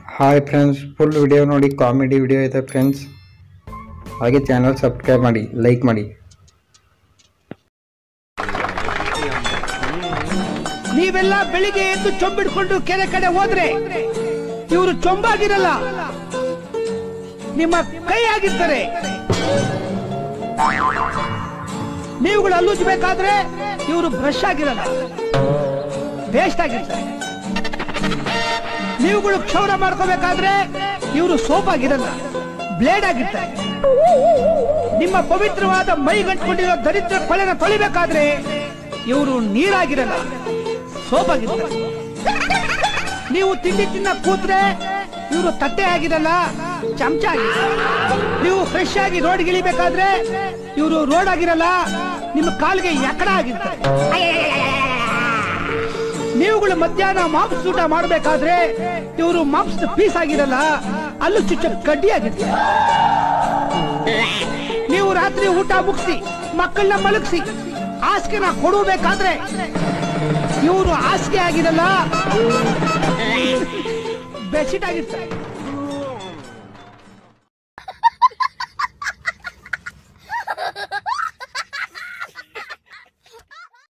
hi friends full video ನೋಡಿ comedy video ಇದೆ friends ಹಾಗೆ ಚಾನಲ್ ಸಬ್ಸ್ಕ್ರೈಬ್ ಮಾಡಿ ಲೈಕ್ ಮಾಡಿ ನೀವೆಲ್ಲ ಬೆಳಿಗ್ಗೆ ಎದ್ದು ಚೊಂಬಿಡ್ಕೊಂಡು ಕೆರೆ ಕಡೆ ಹೋದ್ರೆ ಇವರು ಚೊಂಬಾಗಿರಲ್ಲ ನಿಮ್ಮ ಕೈ ಆಗಿರ್ತಾರೆ ನೀವುಗಳು ಅಲ್ಲುಜ್ಬೇಕಾದ್ರೆ ಇವರು ಬ್ರಷ್ ಆಗಿರಲ್ಲ ವೇಸ್ಟ್ ಆಗಿರ್ತಾರೆ ನೀವುಗಳು ಕ್ಷೌರ ಮಾಡ್ಕೋಬೇಕಾದ್ರೆ ಇವರು ಸೋಪ್ ಆಗಿರಲ್ಲ ಬ್ಲೇಡ್ ಆಗಿರ್ತಾರೆ ನಿಮ್ಮ ಪವಿತ್ರವಾದ ಮೈ ಗಂಟ್ಕೊಂಡಿರೋ ದರಿದ್ರ ಕೊಳೆನ ತೊಳಿಬೇಕಾದ್ರೆ ಇವರು ನೀರಾಗಿರಲ್ಲ ಸೋಪಾಗಿರ್ತಾರೆ ನೀವು ತಿಂಡಿ ತಿನ್ನ ಕೂತ್ರೆ ಇವರು ತಟ್ಟೆ ಆಗಿರಲ್ಲ ಚಮಚ ಆಗಿರಲ್ಲ ನೀವು ಫ್ರೆಶ್ ಆಗಿ ರೋಡ್ ಇಳಿಬೇಕಾದ್ರೆ ಇವರು ರೋಡ್ ಆಗಿರಲ್ಲ ನಿಮ್ಮ ಕಾಲಿಗೆ ಎಕಡ ಆಗಿರ್ತಾರೆ ನೀವುಗಳು ಮಧ್ಯಾಹ್ನ ಮಾಂಸ ಊಟ ಮಾಡಬೇಕಾದ್ರೆ ಇವರು ಮಾಂಸದ ಪೀಸ್ ಆಗಿರಲ್ಲ ಅಲ್ಲೂ ಚುಚ್ಚ ಕಡ್ಡಿ ಆಗಿರ್ತಾರೆ ನೀವು ರಾತ್ರಿ ಊಟ ಮುಗಿಸಿ ಮಕ್ಕಳನ್ನ ಮಲಗಿಸಿ ಹಾಸಿಗೆನ ಕೊಡಬೇಕಾದ್ರೆ ಇವರು ಹಾಸಿಗೆ ಆಗಿರಲ್ಲ ಬೆಡ್ಶೀಟ್ ಆಗಿರ್ತಾರೆ